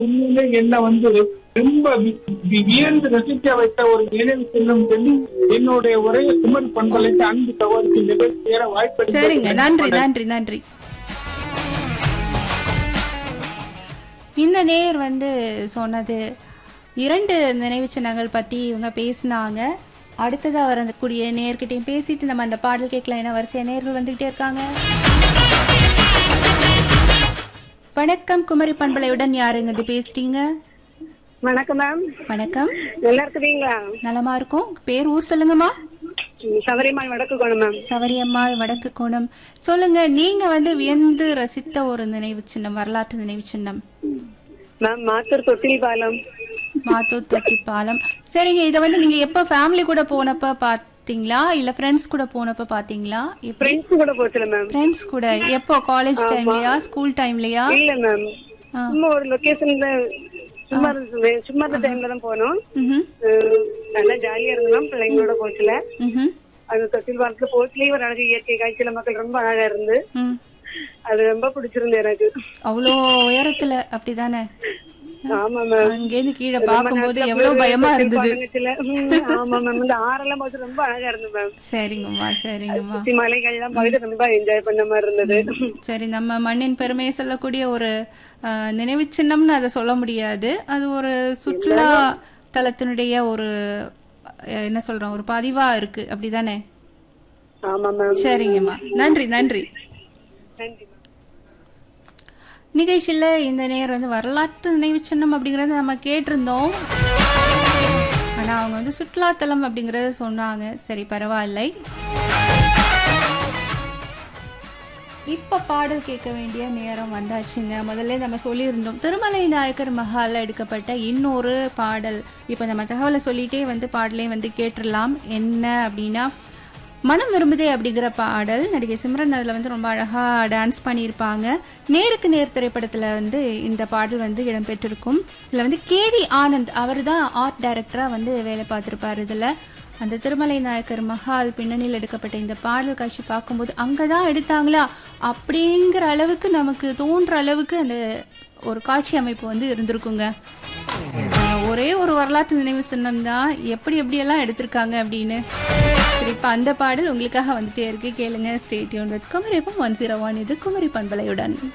உண்மையிலே என்ன வந்து ரொம்ப வி- வி- வியந்து ரசிக்க வைத்த ஒரு நினைவு செல்லும் சொல்லி என்னுடைய உரையை குமரி பண்பலைக்கு அன்பு தவறுக்கு நிகழ்ச்சியேற வாய்ப்பு சரிங்க நன்றி நன்றி நன்றி இந்த நேர் வந்து சொன்னது இரண்டு நினைவு சின்னங்கள் பற்றி இவங்க பேசினாங்க அடுத்ததாக வரக்கூடிய நேர்கிட்டையும் பேசிட்டு நம்ம அந்த பாடல் கேட்கலாம் ஏன்னா வரிசையா நேர்கள் வந்துகிட்டே இருக்காங்க வணக்கம் குமரி பண்பலையுடன் யாருங்கிட்ட பேசுறீங்க வணக்கம் மேம் வணக்கம் நல்லா இருக்குதுங்களா நலமா இருக்கும் பேர் ஊர் சொல்லுங்கம்மா சபரிமால் வடக்கு கோணம் மேம் சவரியம்மாள் வடக்கு கோணம் சொல்லுங்க நீங்க வந்து வியந்து ரசித்த ஒரு நினைவு சின்னம் வரலாற்று நினைவு சின்னம் மேம் மாத்தூர் தொட்டில் பாலம் மாத்தூர் தொட்டி பாலம் சரிங்க இத வந்து நீங்க எப்ப ஃபேமிலி கூட போனப்ப பாத்தீங்களா இல்ல ஃப்ரெண்ட்ஸ் கூட போனப்ப பாத்தீங்களா எப்படி ஃப்ரெண்ட்ஸ் கூட போச்சுல மேம் ஃப்ரெண்ட்ஸ் கூட எப்போ காலேஜ் டைம்லயா ஸ்கூல் டைம்லயா இல்ல மேம் ஆ. சும்மா ஒரு லொகேஷன்ல சும்மா இருந்தது சும்மா இருந்த டைம்ல தான் போனோம் ம்ஹும். அஹ் நல்லா ஜாலியா இருந்தோம் பிள்ளைங்களோட போச்சுல ம்ஹும். அந்த தொட்டில் பாலத்துல போச்சுலயே ஒரு அழகு இயற்கை காட்சியில மக்கள் ரொம்ப அழகா இருந்து ம். அது ரொம்ப பிடிச்சிருந்து எனக்கு அவ்வளோ உயரத்துல அப்படிதானே ஆமா மேம் அங்கேருந்து கீழே பார்க்கும்போது எவ்வளவு பயமா இருந்தது ஆமா மேம் இந்த ஆறெல்லாம் போச்சு ரொம்ப அழகா இருந்தது மேம் சரிங்கம்மா சரிங்கம்மா சுத்தி மலைகள்லாம் பார்த்து ரொம்ப என்ஜாய் பண்ண மாதிரி இருந்தது சரி நம்ம மண்ணின் பெருமையை சொல்லக்கூடிய ஒரு அஹ், நினைவு சின்னம்னு அதை சொல்ல முடியாது அது ஒரு சுற்றுலா தலத்தினுடைய ஒரு அஹ், என்ன சொல்றோம் ஒரு பதிவா இருக்கு அப்படிதானே ஆமா மேம் சரிங்கம்மா நன்றி நன்றி நன்றி மேம் நிகழ்ச்சியில இந்த நேரம் வந்து வரலாற்று நினைவு சின்னம் அப்படிங்கறத நம்ம கேட்டிருந்தோம் ஆனா அவங்க வந்து சுற்றுலாத்தலம் அப்படிங்கறத சொன்னாங்க சரி பரவாயில்லை இப்ப பாடல் கேட்க வேண்டிய நேரம் வந்தாச்சுங்க முதல்ல நம்ம சொல்லியிருந்தோம் திருமலை நாயக்கர் மஹால்ல எடுக்கப்பட்ட இன்னொரு பாடல் இப்ப நம்ம தகவலை சொல்லிட்டே வந்து பாடலையும் வந்து கேட்டுடலாம் என்ன அப்படின்னா மனம் விரும்புதே அப்படிங்கிற பாடல் நடிகை சிம்ரன் அதில் வந்து ரொம்ப அழகா டான்ஸ் பண்ணியிருப்பாங்க நேருக்கு நேர் திரைப்படத்தில் வந்து இந்த பாடல் வந்து இடம்பெற்றிருக்கும் இதில் வந்து கேவி ஆனந்த் அவர் தான் ஆர்ட் டைரக்டராக வந்து வேலை பார்த்துருப்பார் இதில் அந்த திருமலை நாயக்கர் மஹால் பின்னணியில் எடுக்கப்பட்ட இந்த பாடல் காட்சி பார்க்கும்போது அங்கே தான் எடுத்தாங்களா அப்படிங்கிற அளவுக்கு நமக்கு தோன்ற அளவுக்கு அந்த ஒரு காட்சி அமைப்பு வந்து இருந்திருக்குங்க ஆஹ் ஒரே ஒரு வரலாற்று நினைவு சின்னம் தான் எப்படி எப்படியெல்லாம் எடுத்திருக்காங்க அப்படின்னு சரி இப்போ அந்த பாடல் உங்களுக்காக வந்துட்டே இருக்கு கேளுங்க stay tuned with Kumari one zero one இது குமரி பண்பலையுடன்